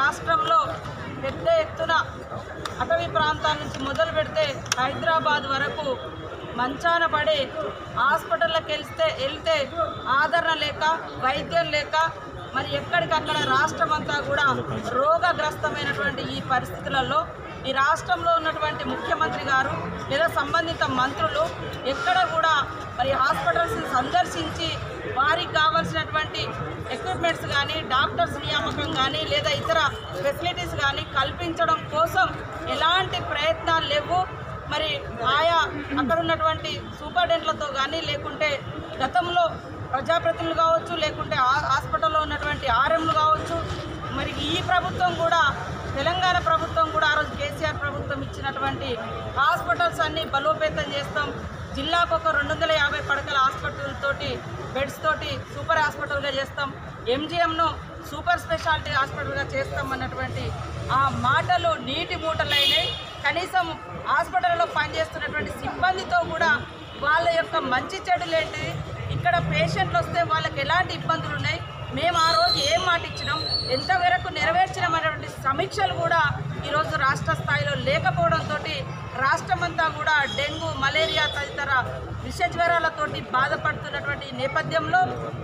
రాష్ట్రంలో పెద్ద ఎత్తున అటవీ ప్రాంతాల నుంచి మొదలు పెడితే హైదరాబాద్ వరకు మంచాన పడి హాస్పిటల్లోకి వెళ్తే వెళ్తే ఆదరణ లేక వైద్యం లేక మరి ఎక్కడికక్కడ రాష్ట్రం అంతా కూడా రోగగ్రస్తమైనటువంటి ఈ పరిస్థితులలో ఈ రాష్ట్రంలో ఉన్నటువంటి ముఖ్యమంత్రి గారు లేదా సంబంధిత మంత్రులు ఎక్కడ కూడా మరి హాస్పిటల్స్ని సందర్శించి వారికి కావాల్సినటువంటి ఎక్విప్మెంట్స్ కానీ డాక్టర్స్ నియామకం కానీ లేదా ఇతర ఫెసిలిటీస్ కానీ కల్పించడం కోసం ఎలాంటి ప్రయత్నాలు లేవు మరి ఆయా అక్కడ ఉన్నటువంటి సూపరింటెండెంట్లతో కానీ లేకుంటే గతంలో ప్రజాప్రతినిధులు కావచ్చు లేకుంటే ఆ- హాస్పిటల్లో ఉన్నటువంటి ఆర్ఎంలు కావచ్చు మరి ఈ ప్రభుత్వం కూడా తెలంగాణ ప్రభుత్వం కూడా ఆ రోజు కేసీఆర్ ప్రభుత్వం ఇచ్చినటువంటి హాస్పిటల్స్ అన్ని బలోపేతం చేస్తాం జిల్లాకు ఒక రెండు వందల యాభై పడకల హాస్పిటల్ తోటి బెడ్స్ తోటి సూపర్ హాస్పిటల్గా చేస్తాం ఎంజిఎంను సూపర్ స్పెషాలిటీ హాస్పిటల్గా చేస్తాం అన్నటువంటి ఆ మాటలు నీటి మూటలైనాయి కనీసం హాస్పిటల్లో పనిచేస్తున్నటువంటి సిబ్బందితో కూడా వాళ్ళ యొక్క మంచి చెడులేంటి ఇక్కడ పేషెంట్లు వస్తే వాళ్ళకి ఎలాంటి ఇబ్బందులు ఉన్నాయి మేము ఆ రోజు ఏం మాట ఇచ్చినాం ఎంతవరకు నెరవేర్చినామనేటువంటి సమీక్షలు కూడా ఈరోజు రాష్ట్ర స్థాయిలో లేకపోవడంతో రాష్ట్రమంతా కూడా డెంగ్యూ మలేరియా తదితర విష జ్వరాలతోటి బాధపడుతున్నటువంటి నేపథ్యంలో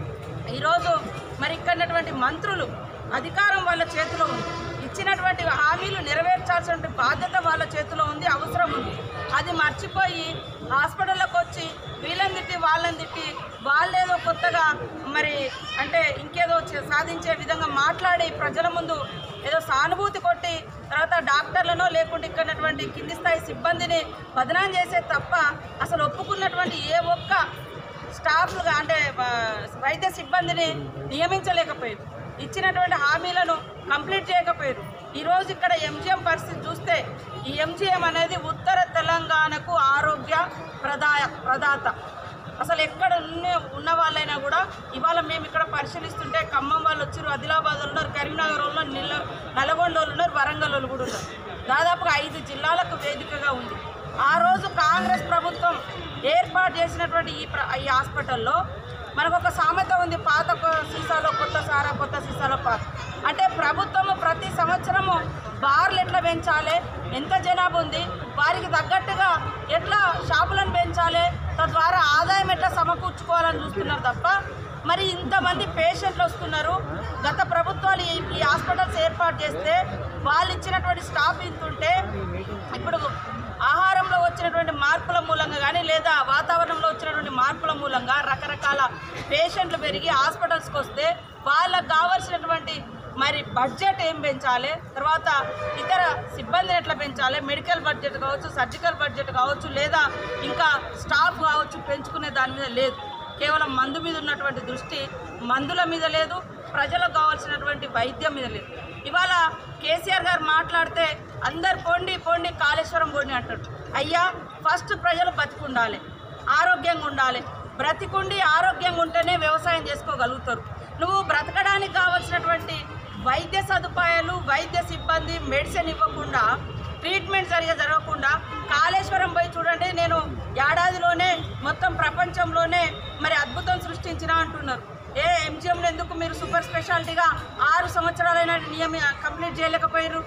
ఈరోజు మరి ఇక్కడ ఉన్నటువంటి మంత్రులు అధికారం వాళ్ళ చేతిలో ఉంది ఇచ్చినటువంటి హామీలు నెరవేర్చాల్సిన బాధ్యత వాళ్ళ చేతిలో ఉంది అవసరం ఉంది అది మర్చిపోయి హాస్పిటల్లోకి వచ్చి వీళ్ళని తిట్టి వాళ్ళని తిట్టి వాళ్ళేదో కొత్తగా మరి అంటే ఇంకేదో చే- సాధించే విధంగా మాట్లాడి ప్రజల ముందు ఏదో సానుభూతి కొట్టి తర్వాత డాక్టర్లను లేకుంటే ఇక్కడ ఉన్నటువంటి కింది స్థాయి సిబ్బందిని బదనాం చేసే తప్ప అసలు ఒప్పుకున్నటువంటి ఏ ఒక్క స్టాఫ్లుగా అంటే ఆ, వైద్య సిబ్బందిని నియమించలేకపోయారు ఇచ్చినటువంటి హామీలను కంప్లీట్ చేయకపోయారు ఈరోజు ఇక్కడ ఎంజిఎం పరిస్థితి చూస్తే ఈ ఎంజిఎం అనేది ఉత్తర తెలంగాణకు ఆరోగ్య ప్రదాయ ప్రదాత అసలు ఎక్కడ ఉన్న ఉన్న వాళ్ళైనా కూడా ఇవాళ మేము ఇక్కడ పరిశీలిస్తుంటే ఖమ్మం వాళ్ళు వచ్చారు ఆదిలాబాద్ వాళ్ళు ఉన్నారు కరీంనగర్ వాళ్ళు ఉన్నారు నిల్ల నల్గొండ వాళ్ళు ఉన్నారు వరంగల్ వాళ్ళు కూడా ఉన్నారు దాదాపుగా ఐదు జిల్లాలకు వేదికగా ఉంది ఆ రోజు కాంగ్రెస్ ప్రభుత్వం ఏర్పాటు చేసినటువంటి ఈ ప్ర- ఈ హాస్పిటల్లో మనకు ఒక సామెత ఉంది పాత కొ- సీసాలో కొత్త సారా కొత్త సీసాలో పాత అంటే ప్రభుత్వము ప్రతి సంవత్సరము బార్లు ఎట్లా పెంచాలి ఎంత జనాభా ఉంది వారికి తగ్గట్టుగా ఎట్లా షాపులను పెంచాలి తద్వారా ఆదాయం ఎట్లా సమకూర్చుకోవాలని చూస్తున్నారు తప్ప మరి ఇంతమంది పేషెంట్లు వస్తున్నారు గత ప్రభుత్వాలు ఈ ఈ హాస్పిటల్స్ ఏర్పాటు చేస్తే వాళ్ళు ఇచ్చినటువంటి స్టాఫ్ ఇంత ఉంటే ఇప్పుడు ఆహారంలో వచ్చినటువంటి మార్పుల మూలంగా కానీ లేదా వాతావరణంలో వచ్చినటువంటి మార్పుల మూలంగా రకరకాల పేషెంట్లు పెరిగి హాస్పిటల్స్కి వస్తే వాళ్ళకు కావాల్సినటువంటి మరి బడ్జెట్ ఏం పెంచాలి తర్వాత ఇతర సిబ్బందిని ఎట్లా పెంచాలి మెడికల్ బడ్జెట్ కావచ్చు సర్జికల్ బడ్జెట్ కావచ్చు లేదా ఇంకా స్టాఫ్ కావచ్చు పెంచుకునే దాని మీద లేదు కేవలం మందు మీద ఉన్నటువంటి దృష్టి మందుల మీద లేదు ప్రజలకు కావాల్సినటువంటి వైద్యం మీద లేదు ఇవాళ కేసీఆర్ గారు మాట్లాడితే అందరు పోండి పోండి కాళేశ్వరం పోండి అంటాడు అయ్యా ఫస్ట్ ప్రజలు బతికుండాలి ఆరోగ్యంగా ఉండాలి బ్రతికుండి ఆరోగ్యంగా ఉంటేనే వ్యవసాయం చేసుకోగలుగుతారు నువ్వు బ్రతకడానికి కావాల్సినటువంటి వైద్య సదుపాయాలు వైద్య సిబ్బంది మెడిసిన్ ఇవ్వకుండా ట్రీట్మెంట్ సరిగా జరగకుండా కాళేశ్వరం పోయి చూడండి నేను ఏడాదిలోనే మొత్తం ప్రపంచంలోనే మరి అద్భుతం సృష్టించిన అంటున్నారు ఏ ఎంజిఎంలో ఎందుకు మీరు సూపర్ స్పెషాలిటీగా ఆరు సంవత్సరాలైన నియమ కంప్లీట్ చేయలేకపోయారు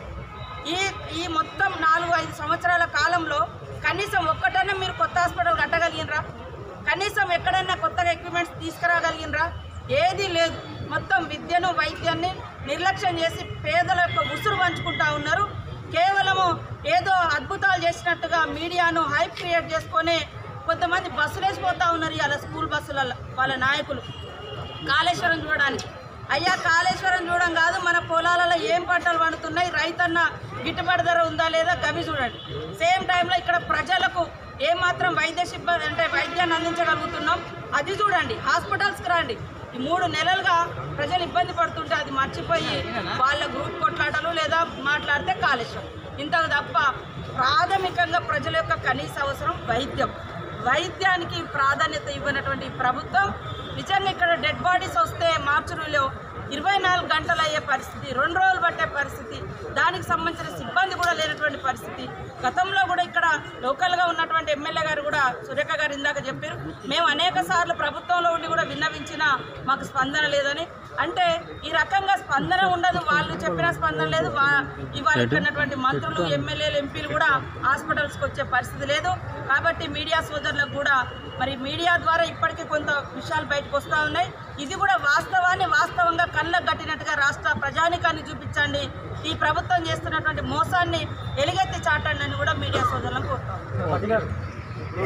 ఈ ఈ మొత్తం నాలుగు ఐదు సంవత్సరాల కాలంలో కనీసం ఒక్కటన్నా మీరు కొత్త హాస్పిటల్ కట్టగలిగినరా కనీసం ఎక్కడన్నా కొత్తగా ఎక్విప్మెంట్స్ తీసుకురాగలిగినరా ఏదీ లేదు మొత్తం విద్యను వైద్యాన్ని నిర్లక్ష్యం చేసి పేదల యొక్క ఉసురు పంచుకుంటా ఉన్నారు కేవలము ఏదో అద్భుతాలు చేసినట్టుగా మీడియాను హైప్ క్రియేట్ చేసుకొని కొంతమంది బస్సులు వేసిపోతా ఉన్నారు ఇవాళ స్కూల్ బస్సులలో వాళ్ళ నాయకులు కాళేశ్వరం చూడడానికి అయ్యా కాళేశ్వరం చూడడం కాదు మన పొలాలలో ఏం పంటలు పండుతున్నాయి రైతన్న గిట్టుబాటు ధర ఉందా లేదా గవి చూడండి సేమ్ టైంలో ఇక్కడ ప్రజలకు ఏమాత్రం వైద్య సిబ్బంది అంటే వైద్యాన్ని అందించగలుగుతున్నాం అది చూడండి హాస్పిటల్స్కి రండి ఈ మూడు నెలలుగా ప్రజలు ఇబ్బంది పడుతుంటే అది మర్చిపోయి వాళ్ళ గ్రూప్ కొట్లాటలు లేదా మాట్లాడితే కాళేశ్వరం ఇంతకు తప్ప ప్రాథమికంగా ప్రజల యొక్క కనీస అవసరం వైద్యం వైద్యానికి ప్రాధాన్యత ఇవ్వనటువంటి ఈ ప్రభుత్వం నిజంగా ఇక్కడ డెడ్ బాడీస్ వస్తే మార్చురీలో ఇరవై నాలుగు గంటలు అయ్యే పరిస్థితి రెండు రోజులు పట్టే పరిస్థితి దానికి సంబంధించిన సిబ్బంది కూడా లేనటువంటి పరిస్థితి గతంలో కూడా ఇక్కడ లోకల్గా ఉన్నటువంటి ఎమ్మెల్యే గారు కూడా సురేఖ గారు ఇందాక చెప్పారు మేము అనేక సార్లు ప్రభుత్వంలో ఉండి కూడా విన్నవించినా మాకు స్పందన లేదని అంటే ఈ రకంగా స్పందన ఉండదు వాళ్ళు చెప్పిన స్పందన లేదు వా- ఇవాళ ఇక్కడ ఉన్నటువంటి మంత్రులు ఎమ్మెల్యేలు ఎంపీలు కూడా హాస్పిటల్స్కి వచ్చే పరిస్థితి లేదు కాబట్టి మీడియా సోదరులకు కూడా మరి మీడియా ద్వారా ఇప్పటికీ కొంత విషయాలు బయటకు వస్తూ ఉన్నాయి ఇది కూడా వాస్తవాన్ని వాస్తవంగా కళ్ళకు కట్టినట్టుగా రాష్ట్ర ప్రజానికాన్ని చూపించండి ఈ ప్రభుత్వం చేస్తున్నటువంటి మోసాన్ని ఎలుగెత్తి చాటండి అని కూడా మీడియా సోదరులను కోరుతాం